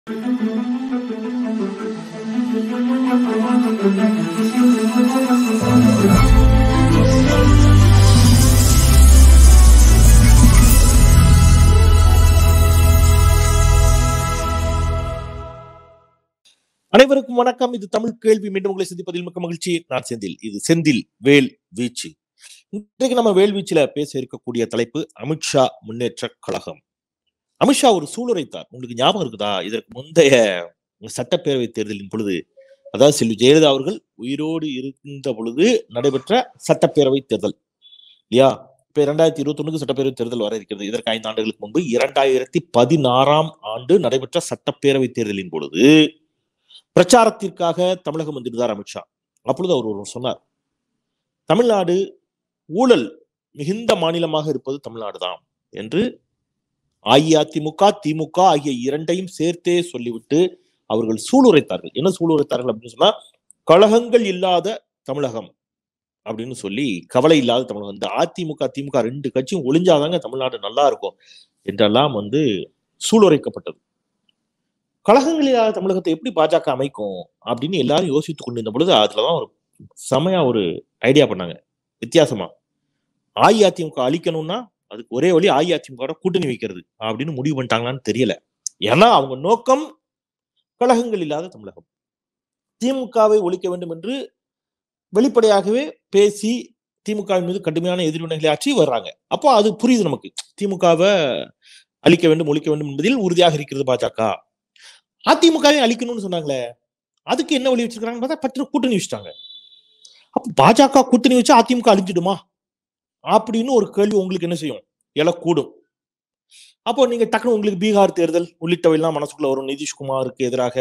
அனைவருக்கும் வணக்கம் இது தமிழ் கேள்வி மீண்டும் உங்களை சந்திப்பதில் மிக்க மகிழ்ச்சி நான் செந்தில் இது செந்தில் வேல் வீச்சு இன்றைக்கு நம்ம வேல் வீச்சுல பேச இருக்கக்கூடிய தலைப்பு அமித்ஷா முன்னேற்ற கழகம் அமித்ஷா ஒரு சூளுரைத்தார் உங்களுக்கு ஞாபகம் இருக்குதா இதற்கு முந்தைய சட்டப்பேரவை தேர்தலின் பொழுது அதாவது செல்வி ஜெயலலிதா அவர்கள் உயிரோடு இருந்த பொழுது நடைபெற்ற சட்டப்பேரவை தேர்தல் இல்லையா இப்ப இரண்டாயிரத்தி இருபத்தி ஒண்ணுக்கு சட்டப்பேரவை தேர்தல் வர இருக்கிறது இதற்கு ஐந்து ஆண்டுகளுக்கு முன்பு இரண்டாயிரத்தி பதினாறாம் ஆண்டு நடைபெற்ற சட்டப்பேரவை தேர்தலின் பொழுது பிரச்சாரத்திற்காக தமிழகம் வந்திருந்தார் அமித்ஷா அப்பொழுது அவர் ஒருவர் சொன்னார் தமிழ்நாடு ஊழல் மிகுந்த மாநிலமாக இருப்பது தமிழ்நாடு தான் என்று அஇஅதிமுக திமுக ஆகிய இரண்டையும் சேர்த்தே சொல்லிவிட்டு அவர்கள் சூளுரைத்தார்கள் என்ன சூளுரைத்தார்கள் அப்படின்னு சொன்னா கழகங்கள் இல்லாத தமிழகம் அப்படின்னு சொல்லி கவலை இல்லாத தமிழகம் இந்த அதிமுக திமுக ரெண்டு கட்சியும் ஒளிஞ்சாதாங்க தமிழ்நாடு நல்லா இருக்கும் என்றெல்லாம் வந்து சூளுரைக்கப்பட்டது கழகங்கள் இல்லாத தமிழகத்தை எப்படி பாஜக அமைக்கும் அப்படின்னு எல்லாரும் யோசித்துக் கொண்டிருந்த பொழுது அதுலதான் ஒரு செமையா ஒரு ஐடியா பண்ணாங்க வித்தியாசமா அஇஅதிமுக அழிக்கணும்னா அதுக்கு ஒரே வழி அஇஅதிமுக கூட்டணி வைக்கிறது அப்படின்னு முடிவு பண்ணிட்டாங்களான்னு தெரியல ஏன்னா அவங்க நோக்கம் கழகங்கள் இல்லாத தமிழகம் திமுகவை ஒழிக்க வேண்டும் என்று வெளிப்படையாகவே பேசி திமுக மீது கடுமையான எதிர்வினைகளை ஆற்றி வர்றாங்க அப்போ அது புரியுது நமக்கு திமுகவை அழிக்க வேண்டும் ஒழிக்க வேண்டும் என்பதில் உறுதியாக இருக்கிறது பாஜக அதிமுகவை அழிக்கணும்னு சொன்னாங்களே அதுக்கு என்ன வழி வச்சிருக்காங்க பார்த்தா பத்து கூட்டணி வச்சுட்டாங்க அப்ப பாஜக கூட்டணி வச்சு அதிமுக அழிஞ்சிடுமா அப்படின்னு ஒரு கேள்வி உங்களுக்கு என்ன செய்யும் எழக்கூடும் அப்போ நீங்க டக்குனு உங்களுக்கு பீகார் தேர்தல் உள்ளிட்டவை எல்லாம் மனசுக்குள்ள வரும் நிதிஷ்குமாருக்கு எதிராக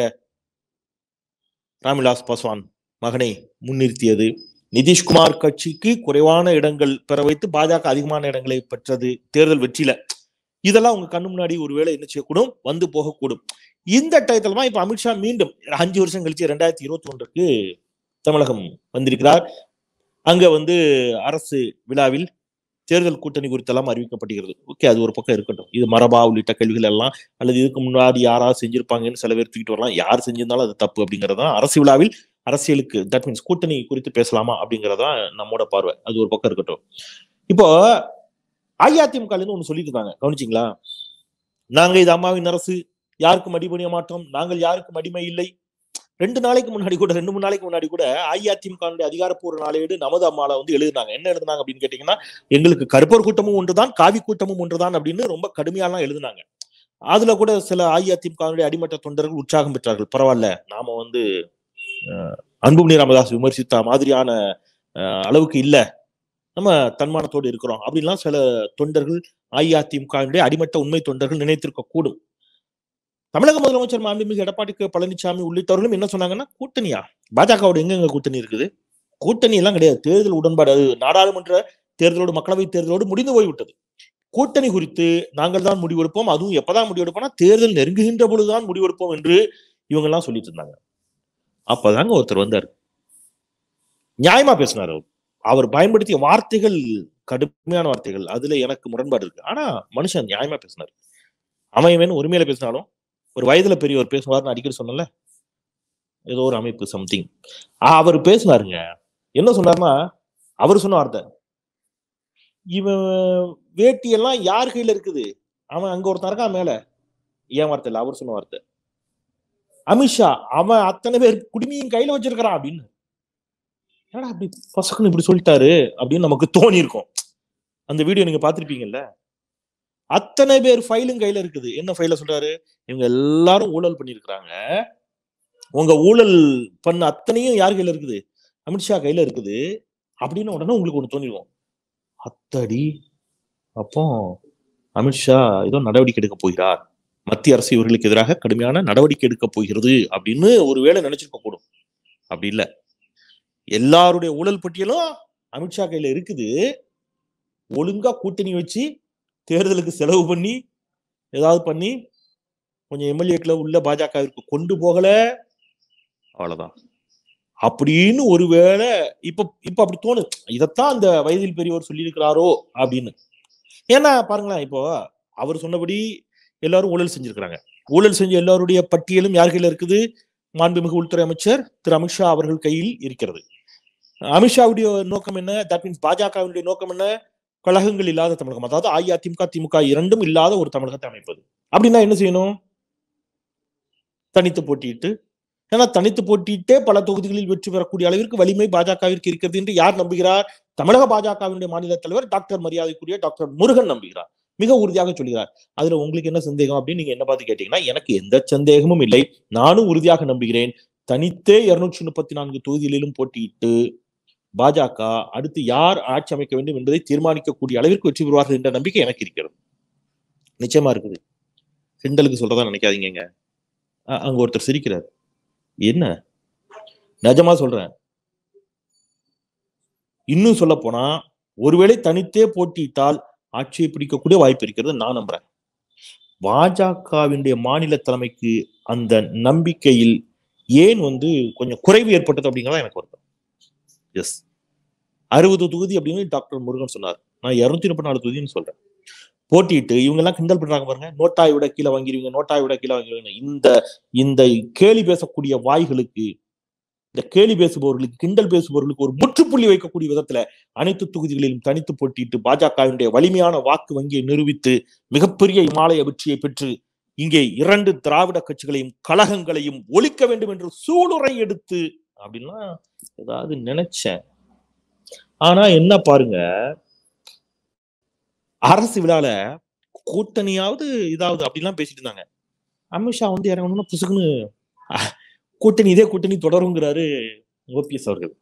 ராம்விலாஸ் பாஸ்வான் மகனை முன்னிறுத்தியது நிதிஷ்குமார் கட்சிக்கு குறைவான இடங்கள் பெற வைத்து பாஜக அதிகமான இடங்களை பெற்றது தேர்தல் வெற்றியில இதெல்லாம் உங்க கண்ணு முன்னாடி ஒருவேளை என்ன செய்யக்கூடும் வந்து போகக்கூடும் இந்த டயத்துல தான் இப்ப அமித்ஷா மீண்டும் அஞ்சு வருஷம் கழிச்சு ரெண்டாயிரத்தி இருபத்தி ஒன்றுக்கு தமிழகம் வந்திருக்கிறார் அங்க வந்து அரசு விழாவில் தேர்தல் கூட்டணி குறித்தெல்லாம் அறிவிக்கப்படுகிறது ஓகே அது ஒரு பக்கம் இருக்கட்டும் இது மரபா உள்ளிட்ட கேள்விகள் எல்லாம் அல்லது இதுக்கு முன்னாடி யாராவது செஞ்சிருப்பாங்கன்னு சில பேர் தூக்கிட்டு வரலாம் யார் செஞ்சிருந்தாலும் அது தப்பு அப்படிங்கறதான் அரசு விழாவில் அரசியலுக்கு தட் மீன்ஸ் கூட்டணி குறித்து பேசலாமா அப்படிங்கறதான் நம்மோட பார்வை அது ஒரு பக்கம் இருக்கட்டும் இப்போ அஇஅதிமுக இருந்து ஒண்ணு சொல்லிட்டு இருந்தாங்க கவனிச்சிங்களா நாங்க இது அம்மாவின் அரசு யாருக்கும் அடிபணிய மாட்டோம் நாங்கள் யாருக்கும் அடிமை இல்லை ரெண்டு நாளைக்கு முன்னாடி கூட ரெண்டு மூணு நாளைக்கு முன்னாடி கூட அஇஅதிமுக அதிகாரப்பூர்வ நாளேடு நமது அம்மால வந்து எழுதுனாங்க என்ன எழுதுனாங்க அப்படின்னு கேட்டீங்கன்னா எங்களுக்கு கருப்பர் கூட்டமும் ஒன்றுதான் காவி கூட்டமும் ஒன்றுதான் அப்படின்னு ரொம்ப கடுமையாலாம் எழுதுனாங்க அதுல கூட சில அஇஅதிமுக அடிமட்ட தொண்டர்கள் உற்சாகம் பெற்றார்கள் பரவாயில்ல நாம வந்து அன்புமணி ராமதாஸ் விமர்சித்த மாதிரியான அளவுக்கு இல்ல நம்ம தன்மானத்தோடு இருக்கிறோம் அப்படின்லாம் சில தொண்டர்கள் அஇஅதிமுக அடிமட்ட உண்மை தொண்டர்கள் நினைத்திருக்க கூடும் தமிழக முதலமைச்சர் மாண்புமிகு எடப்பாடி கே பழனிசாமி உள்ளிட்டவர்களும் என்ன சொன்னாங்கன்னா கூட்டணியா பாஜகவோட எங்கெங்க கூட்டணி இருக்குது கூட்டணி எல்லாம் கிடையாது தேர்தல் உடன்பாடு அது நாடாளுமன்ற தேர்தலோடு மக்களவை தேர்தலோடு முடிந்து போய்விட்டது கூட்டணி குறித்து நாங்கள் தான் முடிவெடுப்போம் அதுவும் எப்பதான் முடிவெடுப்போம்னா தேர்தல் நெருங்குகின்ற பொழுதுதான் முடிவெடுப்போம் என்று இவங்க எல்லாம் சொல்லிட்டு இருந்தாங்க அப்பதாங்க ஒருத்தர் வந்தார் நியாயமா பேசினார் அவர் அவர் பயன்படுத்திய வார்த்தைகள் கடுமையான வார்த்தைகள் அதுல எனக்கு முரண்பாடு இருக்கு ஆனா மனுஷன் நியாயமா பேசினார் அமையவன் உரிமையில பேசினாலும் ஒரு வயதுல பெரியவர் பேசுவார்னு அடிக்கடி சொன்னல ஏதோ ஒரு அமைப்பு சம்திங் அவர் பேசினாருங்க என்ன சொன்னார்னா அவர் சொன்ன வார்த்தை இவன் வேட்டி எல்லாம் யார் கையில இருக்குது அவன் அங்க ஒருத்தன் இருக்கான் மேல ஏன் வார்த்தை இல்ல அவர் சொன்ன வார்த்தை அமித்ஷா அவன் அத்தனை பேர் குடுமையும் கையில வச்சிருக்கிறான் அப்படின்னு ஏடா அப்படி பசக்குன்னு இப்படி சொல்லிட்டாரு அப்படின்னு நமக்கு தோணி இருக்கும் அந்த வீடியோ நீங்க பாத்திருப்பீங்கல்ல அத்தனை பேர் ஃபைலும் கையில இருக்குது என்ன ஃபைல சொல்றாரு இவங்க எல்லாரும் ஊழல் பண்ணிருக்கிறாங்க உங்க ஊழல் பண்ண அத்தனையும் யார் கையில இருக்குது அமித்ஷா கையில இருக்குது அப்படின்னு உடனே உங்களுக்கு ஒண்ணு தோணிடும் அத்தடி அப்போ அமித்ஷா ஏதோ நடவடிக்கை எடுக்க போகிறார் மத்திய அரசு இவர்களுக்கு எதிராக கடுமையான நடவடிக்கை எடுக்க போகிறது அப்படின்னு ஒருவேளை நினைச்சிருக்க கூடும் அப்படி இல்ல எல்லாருடைய ஊழல் பட்டியலும் அமித்ஷா கையில இருக்குது ஒழுங்கா கூட்டணி வச்சு தேர்தலுக்கு செலவு பண்ணி ஏதாவது பண்ணி கொஞ்சம் எம்எல்ஏக்களை உள்ள பாஜகவிற்கு கொண்டு போகல அவ்வளவுதான் அப்படின்னு ஒருவேளை இப்ப இப்ப அப்படி தோணுது இதைத்தான் அந்த வயதில் பெரியவர் சொல்லியிருக்கிறாரோ அப்படின்னு ஏன்னா பாருங்களேன் இப்போ அவர் சொன்னபடி எல்லாரும் ஊழல் செஞ்சிருக்கிறாங்க ஊழல் செஞ்ச எல்லாருடைய பட்டியலும் யார் கையில இருக்குது மாண்புமிகு உள்துறை அமைச்சர் திரு அமித்ஷா அவர்கள் கையில் இருக்கிறது அமித்ஷாவுடைய நோக்கம் என்ன தட் மீன்ஸ் பாஜகவினுடைய நோக்கம் என்ன கழகங்கள் இல்லாத தமிழகம் அதாவது அஇஅதிமுக திமுக இரண்டும் இல்லாத ஒரு தமிழகத்தை அமைப்பது அப்படின்னா என்ன செய்யணும் தனித்து போட்டியிட்டு ஏன்னா தனித்து போட்டியிட்டே பல தொகுதிகளில் வெற்றி பெறக்கூடிய அளவிற்கு வலிமை பாஜகவிற்கு இருக்கிறது என்று யார் நம்புகிறார் தமிழக பாஜகவினுடைய மாநில தலைவர் டாக்டர் மரியாதைக்குரிய டாக்டர் முருகன் நம்புகிறார் மிக உறுதியாக சொல்கிறார் அதுல உங்களுக்கு என்ன சந்தேகம் அப்படின்னு நீங்க என்ன பார்த்து கேட்டீங்கன்னா எனக்கு எந்த சந்தேகமும் இல்லை நானும் உறுதியாக நம்புகிறேன் தனித்தே இருநூற்றி முப்பத்தி நான்கு தொகுதிகளிலும் போட்டியிட்டு பாஜக அடுத்து யார் ஆட்சி அமைக்க வேண்டும் என்பதை தீர்மானிக்கக்கூடிய அளவிற்கு வெற்றி பெறுவார்கள் என்ற நம்பிக்கை எனக்கு இருக்கிறது நிச்சயமா இருக்குது கிண்டலுக்கு சொல்றதா நினைக்காதீங்க அ- அங்க ஒருத்தர் சிரிக்கிறார் என்ன நிஜமா சொல்றேன் இன்னும் சொல்ல போனா ஒருவேளை தனித்தே போட்டியிட்டால் ஆட்சியை பிடிக்கக்கூடிய வாய்ப்பு இருக்கிறது நான் நம்புறேன் பாஜகவினுடைய மாநில தலைமைக்கு அந்த நம்பிக்கையில் ஏன் வந்து கொஞ்சம் குறைவு ஏற்பட்டது அப்படிங்கிறதா எனக்கு வருத்தம் எஸ் அறுபது தொகுதி அப்படின்னு டாக்டர் முருகன் சொன்னார் நான் இருநூத்தி முப்பத்தி நாலு தொகுதின்னு சொல்றேன் போட்டிட்டு இவங்க எல்லாம் கிண்டல் பண்றாங்க பாருங்க நோட்டாய் விட கீழே வாங்கிடுவீங்க நோட்டாய் விட கீழே வாங்கிடுவீங்க இந்த இந்த கேலி பேசக்கூடிய வாய்களுக்கு இந்த கேலி பேசுபவர்களுக்கு கிண்டல் பேசுபவர்களுக்கு ஒரு முற்றுப்புள்ளி வைக்கக்கூடிய விதத்துல அனைத்து தொகுதிகளிலும் தனித்து போட்டியிட்டு பாஜகவினுடைய வலிமையான வாக்கு வங்கியை நிரூபித்து மிகப்பெரிய இமாலய வெற்றியை பெற்று இங்கே இரண்டு திராவிட கட்சிகளையும் கழகங்களையும் ஒழிக்க வேண்டும் என்று சூளுரை எடுத்து அப்படின்னா ஏதாவது நினைச்சேன் ஆனா என்ன பாருங்க அரசு விழால கூட்டணியாவது இதாவது அப்படிலாம் பேசிட்டு இருந்தாங்க அமித்ஷா வந்து இறங்கணும்னா புசுக்குன்னு அஹ், கூட்டணி இதே கூட்டணி தொடருங்கிறாரு ஓபிஎஸ் அவர்கள்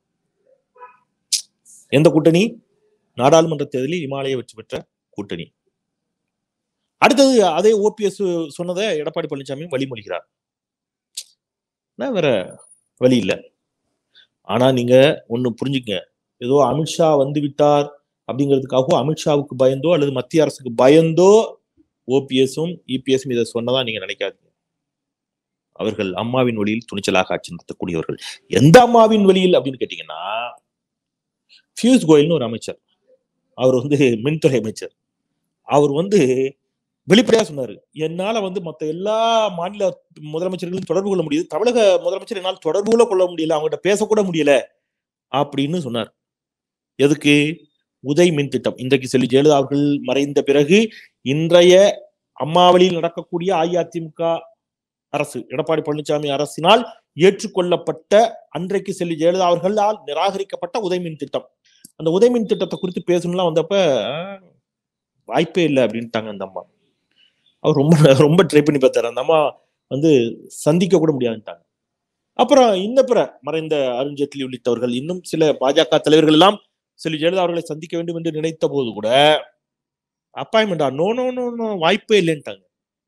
எந்த கூட்டணி நாடாளுமன்ற தேர்தலில் இமாலய வெற்றி பெற்ற கூட்டணி அடுத்தது அதே ஓபிஎஸ் சொன்னதை எடப்பாடி பழனிசாமி வழிமொழிகிறார் என்ன வேற வழி இல்ல ஆனா நீங்க ஒண்ணு புரிஞ்சுக்கங்க ஏதோ அமித்ஷா வந்து விட்டார் அப்படிங்கிறதுக்காக அமித்ஷாவுக்கு பயந்தோ அல்லது மத்திய அரசுக்கு பயந்தோ ஓபிஎஸும் இபிஎஸும் இதை சொன்னதா நீங்க நினைக்காதீங்க அவர்கள் அம்மாவின் வழியில் துணிச்சலாக ஆட்சி நடத்தக்கூடியவர்கள் எந்த அம்மாவின் வழியில் அப்படின்னு கேட்டீங்கன்னா பியூஷ் கோயல்னு ஒரு அமைச்சர் அவர் வந்து மின்துறை அமைச்சர் அவர் வந்து வெளிப்படையா சொன்னாரு என்னால வந்து மத்த எல்லா மாநில முதலமைச்சர்களும் தொடர்பு கொள்ள முடியுது தமிழக முதலமைச்சர் என்னால் தொடர்பு கூட கொள்ள முடியல அவங்ககிட்ட பேசக்கூட முடியல அப்படின்னு சொன்னார் எதுக்கு உதய் மின் திட்டம் இன்றைக்கு செல்வி ஜெயலலிதா அவர்கள் மறைந்த பிறகு இன்றைய அம்மாவளியில் நடக்கக்கூடிய அஇஅதிமுக அரசு எடப்பாடி பழனிசாமி அரசினால் ஏற்றுக்கொள்ளப்பட்ட அன்றைக்கு செல்வி ஜெயலலிதா அவர்களால் நிராகரிக்கப்பட்ட உதய் மின் திட்டம் அந்த உதய் மின் திட்டத்தை குறித்து பேசணும்லாம் வந்தப்ப ஆஹ், வாய்ப்பே இல்லை அப்படின்ட்டாங்க அந்த அம்மா அவர் ரொம்ப ரொம்ப ட்ரை பண்ணி பார்த்தாரு அந்த அம்மா வந்து சந்திக்க கூட முடியாதுன்ட்டாங்க அப்புறம் இன்ன பிற மறைந்த அருண் ஜேட்லி உள்ளிட்டவர்கள் இன்னும் சில பாஜக தலைவர்கள் எல்லாம் செல்வி ஜெயலலிதா அவர்களை சந்திக்க வேண்டும் என்று நினைத்த போது கூட அப்பாயின்மெண்டா நோ நோ நோ நோ வாய்ப்பே இல்லைன்ட்டாங்க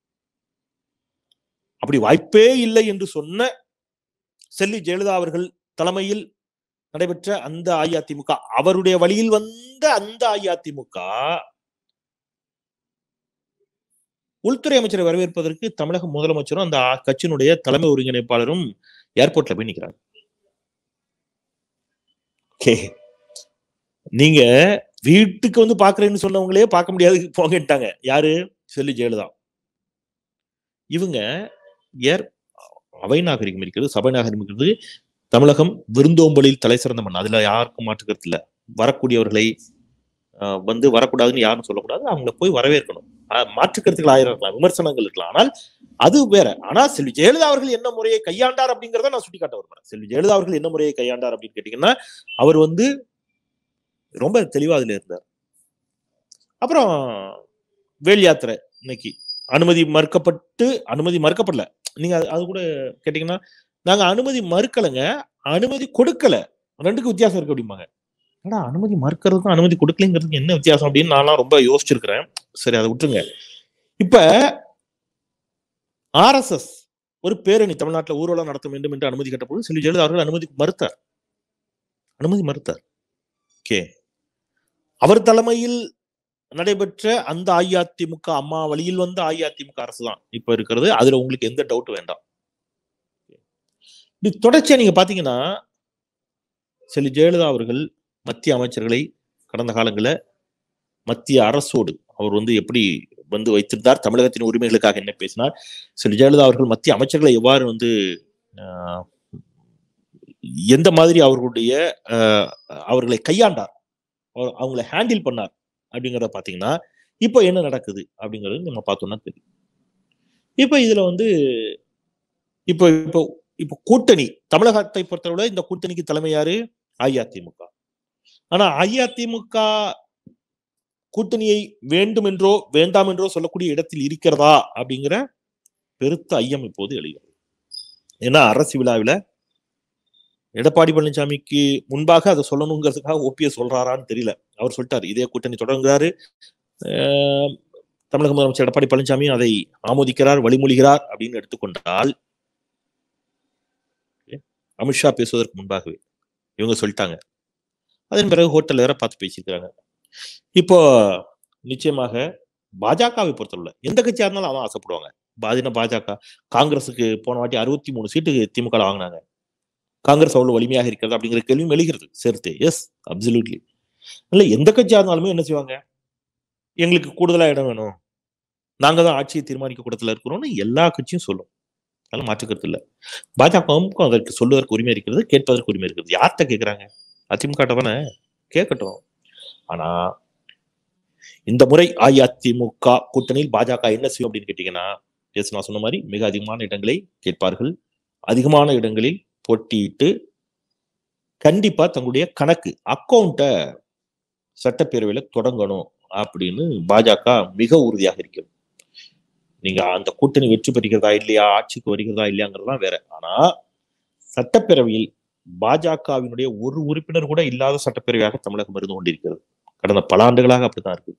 அப்படி வாய்ப்பே இல்லை என்று சொன்ன செல்வி ஜெயலலிதா அவர்கள் தலைமையில் நடைபெற்ற அந்த அஇஅதிமுக அவருடைய வழியில் வந்த அந்த அஇஅதிமுக உள்துறை அமைச்சரை வரவேற்பதற்கு தமிழக முதலமைச்சரும் அந்த கட்சியினுடைய தலைமை ஒருங்கிணைப்பாளரும் ஏர்போர்ட்ல போய் நிக்கிறாங்க ஓகே நீங்க வீட்டுக்கு வந்து பாக்குறேன்னு சொன்னவங்களே பார்க்க முடியாது போங்கட்டாங்க யாரு செல்வி ஜெயலலிதா இவங்க ஏர் அவை நாகரிகம் இருக்கிறது சபை நாகரிகம் இருக்கிறது தமிழகம் விருந்தோம்பலில் தலை சிறந்த மண் அதுல யாருக்கும் மாற்றுக்கிறது இல்ல வரக்கூடியவர்களை ஆஹ், வந்து வரக்கூடாதுன்னு யாரும் சொல்லக்கூடாது அவங்கள போய் வரவேற்கணும் ஆஹ், மாற்றுக்கருத்துக்கள் ஆயிரம் இருக்கலாம் விமர்சனங்கள் இருக்கலாம் ஆனால் அது வேற ஆனா செல்வி ஜெயலலிதா அவர்கள் என்ன முறையை கையாண்டார் அப்படிங்கறத நான் சுட்டிக்காட்ட விரும்புறேன் செல்வி ஜெயலலிதா அவர்கள் என்ன முறையை கையாண்டார் அப்படின்னு கேட்டீங்கன்னா அவர் வந்து ரொம்ப தெளிவா அதுல இருந்தார் அப்புறம் வேல் யாத்திரை இன்னைக்கு அனுமதி மறுக்கப்பட்டு அனுமதி மறுக்கப்படல நீங்க அது- அது கூட கேட்டீங்கன்னா நாங்க அனுமதி மறுக்கலைங்க அனுமதி கொடுக்கல ரெண்டுக்கும் வித்தியாசம் இருக்கு அப்படிம்பாங்க ஏன்னா அனுமதி மறுக்கிறதுக்கும் அனுமதி கொடுக்கலைங்கிறதுக்கு என்ன வித்தியாசம் அப்படின்னு நான்லாம் ரொம்ப யோசிச்சிருக்கிறேன் சரி அதை விட்டுருங்க இப்ப ஆர்எஸ்எஸ் ஒரு பேரணி தமிழ்நாட்டுல ஊர்வலம் நடத்த வேண்டும் என்று அனுமதி கேட்டபோது செல்வி ஜெயலலிதா அவர்கள் அனுமதி மறுத்தார் அனுமதி மறுத்தார் ஓகே அவர் தலைமையில் நடைபெற்ற அந்த அஇஅதிமுக அம்மா வழியில் வந்த அஇஅதிமுக அரசு தான் இப்ப இருக்கிறது அதுல உங்களுக்கு எந்த டவுட் வேண்டாம் இப்படி தொடர்ச்சியா நீங்க பாத்தீங்கன்னா செல்வி ஜெயலலிதா அவர்கள் மத்திய அமைச்சர்களை கடந்த காலங்களில் மத்திய அரசோடு அவர் வந்து எப்படி வந்து வைத்திருந்தார் தமிழகத்தின் உரிமைகளுக்காக என்ன பேசினார் செல்வி ஜெயலலிதா அவர்கள் மத்திய அமைச்சர்களை எவ்வாறு வந்து ஆஹ், எந்த மாதிரி அவர்களுடைய ஆஹ், அவர்களை கையாண்டார் அவர் அவங்களை ஹேண்டில் பண்ணார் அப்படிங்கிறத பாத்தீங்கன்னா இப்போ என்ன நடக்குது அப்படிங்கிறது நம்ம பார்த்தோம்னா தெரியும் இப்போ இதுல வந்து இப்போ இப்போ இப்போ கூட்டணி தமிழகத்தை பொறுத்தவரை இந்த கூட்டணிக்கு தலைமை யாரு அஇஅதிமுக ஆனா அஇஅதிமுக கூட்டணியை வேண்டும் என்றோ வேண்டாம் என்றோ சொல்லக்கூடிய இடத்தில் இருக்கிறதா அப்படிங்கிற பெருத்த ஐயம் இப்போது எழுகிறது ஏன்னா அரசு விழாவில் எடப்பாடி பழனிசாமிக்கு முன்பாக அதை சொல்லணுங்கிறதுக்காக ஓபிஎஸ் சொல்றாரான்னு தெரியல அவர் சொல்லிட்டாரு இதே கூட்டணி தொடங்குறாரு அஹ், தமிழக முதலமைச்சர் எடப்பாடி பழனிசாமி அதை ஆமோதிக்கிறார் வழிமொழிகிறார் அப்படின்னு எடுத்துக்கொண்டால் அமித்ஷா பேசுவதற்கு முன்பாகவே இவங்க சொல்லிட்டாங்க அதன் பிறகு ஹோட்டல்ல வேற பார்த்து பேசியிருக்கிறாங்க இப்போ நிச்சயமாக பாஜகவை பொறுத்தவரை எந்த கட்சியா இருந்தாலும் அதான் ஆசைப்படுவாங்க பாதின பாஜக காங்கிரஸுக்கு போன வாட்டி அறுபத்தி மூணு சீட்டு திமுக வாங்கினாங்க காங்கிரஸ் அவ்வளவு வலிமையாக இருக்கிறது அப்படிங்கிற கேள்வியும் எழுகிறது சேர்த்து எஸ் அப்சல்யூட்லி இல்ல எந்த கட்சியா இருந்தாலுமே என்ன செய்வாங்க எங்களுக்கு கூடுதலா இடம் வேணும் நாங்க தான் ஆட்சியை தீர்மானிக்க கூடத்துல இருக்கிறோம்னு எல்லா கட்சியும் சொல்லும் அதெல்லாம் மாற்றுக்கிறது இல்ல பாஜகவுக்கும் அதற்கு சொல்லுவதற்கு உரிமை இருக்கிறது கேட்பதற்கு உரிமை இருக்கிறது யார்கிட்ட கேட்கறாங்க அதிமுக தானே கேட்கட்டும் ஆனா இந்த முறை அஇஅதிமுக கூட்டணியில் பாஜக என்ன செய்யும் அப்படின்னு கேட்டீங்கன்னா எஸ் நான் சொன்ன மாதிரி மிக அதிகமான இடங்களை கேட்பார்கள் அதிகமான இடங்களில் போட்டியிட்டு கண்டிப்பா தங்களுடைய கணக்கு அக்கௌண்ட்டை சட்டப்பேரவையில தொடங்கணும் அப்படின்னு பாஜக மிக உறுதியாக இருக்கிறது நீங்க அந்த கூட்டணி வெற்றி பெறுகிறதா இல்லையா ஆட்சிக்கு வருகிறதா இல்லையாங்கிறதுலாம் வேற ஆனா சட்டப்பேரவையில் பாஜகவினுடைய ஒரு உறுப்பினர் கூட இல்லாத சட்டப்பேரவையாக தமிழகம் இருந்து கொண்டிருக்கிறது கடந்த பல ஆண்டுகளாக அப்படித்தான் இருக்கு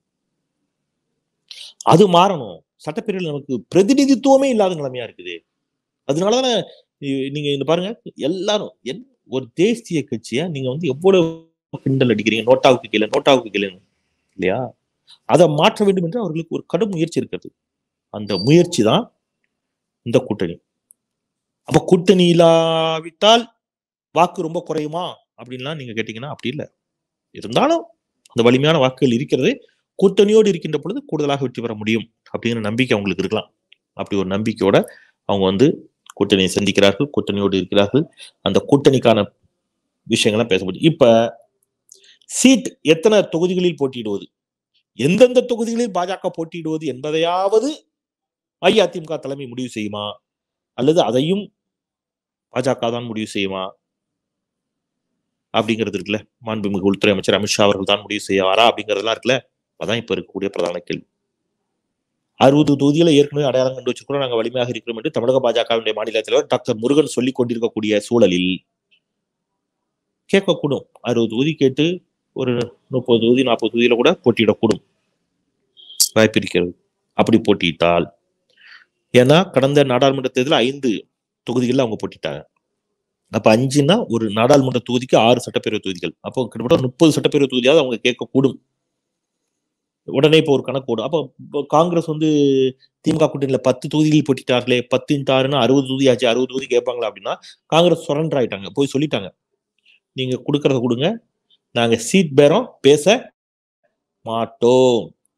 அது மாறணும் சட்டப்பேரவையில் நமக்கு பிரதிநிதித்துவமே இல்லாத நிலைமையா இருக்குது அதனாலதானே இ- நீங்க இந்த பாருங்க எல்லாரும் என் ஒரு தேசிய கட்சியா நீங்க வந்து எவ்வளவு கிண்டல் அடிக்கிறீங்க நோட்டாவுக்கு கீழே நோட்டாவுக்கு கீழே இல்லையா அதை மாற்ற வேண்டும் என்று அவர்களுக்கு ஒரு கடும் முயற்சி இருக்கிறது அந்த முயற்சி தான் இந்த கூட்டணி அப்ப கூட்டணி இல்லாவிட்டால் வாக்கு ரொம்ப குறையுமா அப்படின்லாம் நீங்க கேட்டீங்கன்னா அப்படி இல்லை இருந்தாலும் அந்த வலிமையான வாக்குகள் இருக்கிறது கூட்டணியோடு இருக்கின்ற பொழுது கூடுதலாக வெற்றி பெற முடியும் அப்படிங்கிற நம்பிக்கை அவங்களுக்கு இருக்கலாம் அப்படி ஒரு நம்பிக்கையோட அவங்க வந்து கூட்டணியை சந்திக்கிறார்கள் கூட்டணியோடு இருக்கிறார்கள் அந்த கூட்டணிக்கான விஷயங்கள்லாம் பேச முடியும் இப்ப சீட் எத்தனை தொகுதிகளில் போட்டியிடுவது எந்தெந்த தொகுதிகளில் பாஜக போட்டியிடுவது என்பதையாவது அஇஅதிமுக தலைமை முடிவு செய்யுமா அல்லது அதையும் பாஜக தான் முடிவு செய்யுமா அப்படிங்கிறது இருக்குல்ல மாண்புமிகு உள்துறை அமைச்சர் அமித்ஷா அவர்கள் தான் முடிவு செய்வாரா அப்படிங்கிறதெல்லாம் இருக்குல்ல அதான் இப்ப இருக்கக்கூடிய பிரதான கேள்வி அறுபது தொகுதியில ஏற்கனவே அடையாளம் கண்டு வச்சுக்கிறோம் நாங்க வலிமையாக இருக்கிறோம் என்று தமிழக பாஜகவினுடைய மாநில தலைவர் டாக்டர் முருகன் சொல்லிக் கொண்டிருக்கக்கூடிய சூழலில் கேட்கக்கூடும் அறுபது தொகுதி கேட்டு ஒரு முப்பது தொகுதி நாற்பது தொகுதியில கூட போட்டியிடக்கூடும் வாய்ப்பு இருக்கிறது அப்படி போட்டியிட்டால் ஏன்னா கடந்த நாடாளுமன்ற தேர்தலில் ஐந்து தொகுதிகளில் அவங்க போட்டிட்டாங்க அப்ப அஞ்சுன்னா ஒரு நாடாளுமன்ற தொகுதிக்கு ஆறு சட்டப்பேரவை தொகுதிகள் அப்போ கிட்டத்தட்ட முப்பது சட்டப்பேரவை தொகுதியாவது அவங்க கேட்கக்கூடும் உடனே இப்போ ஒரு கணக்கு ஓடும் அப்போ இப்போ காங்கிரஸ் வந்து திமுக கூட்டணியில பத்து தொகுதிகள் போட்டிட்டார்களே பத்து இன்ட்டு ஆறுனா அறுபது தொகுதி ஆச்சு அறுபது தொகுதி கேட்பாங்களா அப்படின்னா காங்கிரஸ் சுரண்டர் ஆயிட்டாங்க போய் சொல்லிட்டாங்க நீங்க கொடுக்கறத கொடுங்க நாங்க சீட் பேரம் பேச மாட்டோம்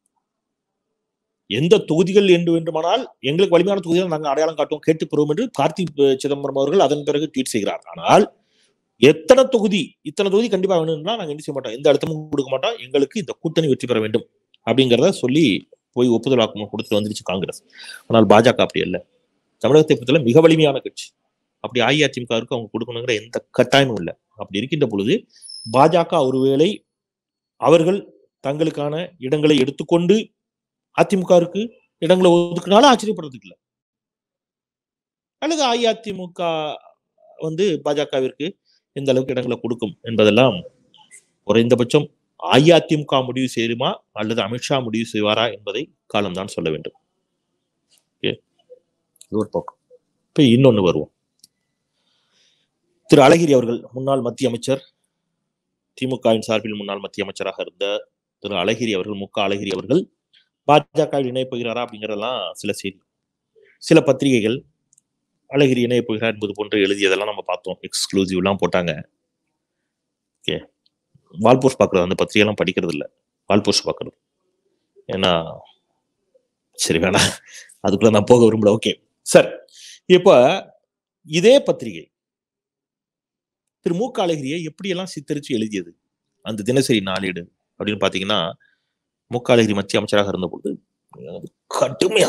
எந்த தொகுதிகள் என்று வேண்டுமானால் எங்களுக்கு வலிமையான தொகுதிகள் நாங்கள் அடையாளம் காட்டுவோம் கேட்டு பெறுவோம் என்று கார்த்தி சிதம்பரம் அவர்கள் அதன் பிறகு ட்வீட் செய்கிறார் ஆனால் எத்தனை தொகுதி இத்தனை தொகுதி கண்டிப்பா வேணும்னா நாங்க என்ன செய்ய மாட்டோம் எந்த அழுத்தமும் கொடுக்க மாட்டோம் எங்களுக்கு இந்த கூட்டணி வெற்றி பெற வேண்டும் அப்படிங்கிறத சொல்லி போய் ஒப்புதல் வாக்குமூலம் கொடுத்துட்டு வந்துருச்சு காங்கிரஸ் ஆனால் பாஜக அப்படி அல்ல தமிழகத்தை பொறுத்தவரை மிக வலிமையான கட்சி அப்படி அஇஅதிமுகவுக்கு அவங்க கொடுக்கணுங்கிற எந்த கட்டாயமும் இல்லை அப்படி இருக்கின்ற பொழுது பாஜக ஒருவேளை அவர்கள் தங்களுக்கான இடங்களை எடுத்துக்கொண்டு அதிமுகவுக்கு இடங்களை ஒதுக்குனாலும் ஆச்சரியப்படுறதுக்கு இல்லை அல்லது அஇஅதிமுக வந்து பாஜகவிற்கு எந்த அளவுக்கு இடங்களை கொடுக்கும் என்பதெல்லாம் குறைந்தபட்சம் அஇஅதிமுக முடிவு செய்யுமா அல்லது அமித்ஷா முடிவு செய்வாரா என்பதை காலம்தான் சொல்ல வேண்டும் ஓகே இது ஒரு பக்கம் இப்ப இன்னொன்னு வருவோம் திரு அழகிரி அவர்கள் முன்னாள் மத்திய அமைச்சர் திமுகவின் சார்பில் முன்னாள் மத்திய அமைச்சராக இருந்த திரு அழகிரி அவர்கள் முக அழகிரி அவர்கள் பாஜகவில் இணைய போகிறாரா அப்படிங்கிறதெல்லாம் சில செய்தி சில பத்திரிகைகள் அழகிரி இணைய போகிறார் என்பது போன்று எழுதியதெல்லாம் நம்ம பார்த்தோம் எக்ஸ்க்ளூசிவ்லாம் போட்டாங்க ஓகே வால்போஸ்ட் பார்க்குறது அந்த பத்திரிகைலாம் படிக்கிறது இல்லை வால்போஸ்ட் பார்க்குறது ஏன்னா சரி வேணாம் அதுக்குள்ள நான் போக விரும்பல ஓகே சார் இப்ப இதே பத்திரிகை திரு மு க அழகிரியை எப்படியெல்லாம் சித்தரிச்சு எழுதியது அந்த தினசரி நாளேடு அப்படின்னு பாத்தீங்கன்னா மு க அழகிரி மத்திய அமைச்சராக இருந்தபொழுது அது கடுமையா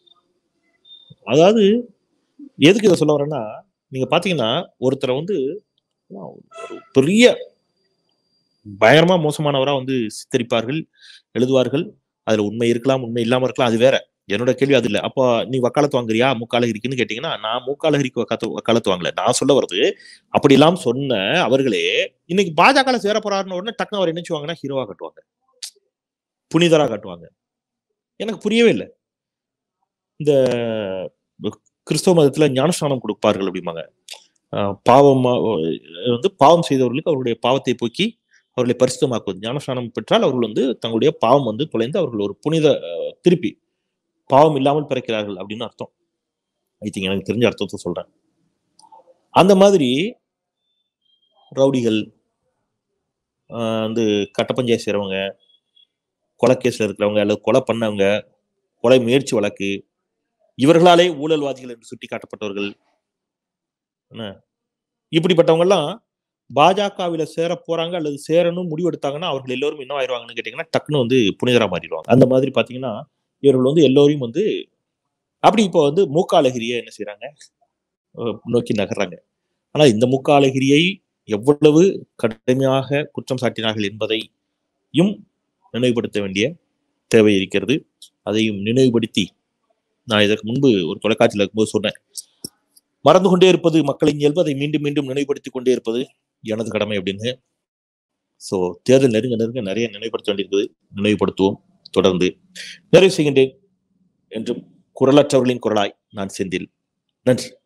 அதாவது எதுக்கு இதை சொல்ல வரேன்னா நீங்க பாத்தீங்கன்னா ஒருத்தரை வந்து ஒரு பெரிய பயங்கரமா மோசமானவரா வந்து சித்தரிப்பார்கள் எழுதுவார்கள் அதுல உண்மை இருக்கலாம் உண்மை இல்லாம இருக்கலாம் அது வேற என்னோட கேள்வி அது இல்ல அப்போ நீ வக்காலத்து வாங்குறியா முக்காலகிரிக்குன்னு கேட்டீங்கன்னா நான் முக்காலகிரிக்கு வக்காத்து வக்காலத்து வாங்கல நான் சொல்ல வருது அப்படி எல்லாம் சொன்ன அவர்களே இன்னைக்கு பாஜக சேர போறாருன்னு உடனே டக்குனு அவர் என்ன செய்வாங்கன்னா ஹீரோவா கட்டுவாங்க புனிதரா காட்டுவாங்க எனக்கு புரியவே இல்லை இந்த கிறிஸ்தவ மதத்துல ஞானஸ்நானம் கொடுப்பார்கள் அப்படிம்பாங்க ஆஹ் பாவம் வந்து பாவம் செய்தவர்களுக்கு அவர்களுடைய பாவத்தை போக்கி அவர்களை பரிசுத்தமாக்குவது ஞானஸ்நானம் பெற்றால் அவர்கள் வந்து தங்களுடைய பாவம் வந்து தொலைந்து அவர்கள் ஒரு புனித ஆஹ் திருப்பி பாவம் இல்லாமல் பிறக்கிறார்கள் அப்படின்னு அர்த்தம் ஐ திங்க் எனக்கு தெரிஞ்ச அர்த்தத்தை சொல்றேன் அந்த மாதிரி ரவுடிகள் ஆஹ் வந்து கட்ட பஞ்சாயத்து செய்றவங்க கொலை கேஸ்ல இருக்கிறவங்க அல்லது கொலை பண்ணவங்க கொலை முயற்சி வழக்கு இவர்களாலே ஊழல்வாதிகள் என்று சுட்டி காட்டப்பட்டவர்கள் என்ன இப்படிப்பட்டவங்க எல்லாம் பாஜகவில சேர போறாங்க அல்லது சேரணும் முடிவெடுத்தாங்கன்னா அவர்கள் எல்லோரும் என்ன ஆயிடுவாங்கன்னு கேட்டீங்கன்னா டக்குன்னு வந்து புனிதரா மாறிடுவாங்க அந்த மாதிரி பாத்தீங்கன்னா இவர்கள் வந்து எல்லோரையும் வந்து அப்படி இப்போ வந்து மூக்காலகிரியை என்ன செய்யறாங்க அஹ் நோக்கி நகர்றாங்க ஆனா இந்த மூக்காலகிரியை எவ்வளவு கடுமையாக குற்றம் சாட்டினார்கள் என்பதையும் நினைவுபடுத்த வேண்டிய தேவை இருக்கிறது அதையும் நினைவுபடுத்தி நான் இதற்கு முன்பு ஒரு தொலைக்காட்சியில் இருக்கும்போது சொன்னேன் மறந்து கொண்டே இருப்பது மக்களின் இயல்பு அதை மீண்டும் மீண்டும் நினைவுபடுத்தி கொண்டே இருப்பது எனது கடமை அப்படின்னு ஸோ தேர்தல் நெருங்க நெருங்க நிறைய நினைவுபடுத்த வேண்டியிருக்குது நினைவுபடுத்துவோம் தொடர்ந்து நிறைவு செய்கின்றேன் என்றும் குரலற்றவர்களின் குரலாய் நான் செந்தில் நன்றி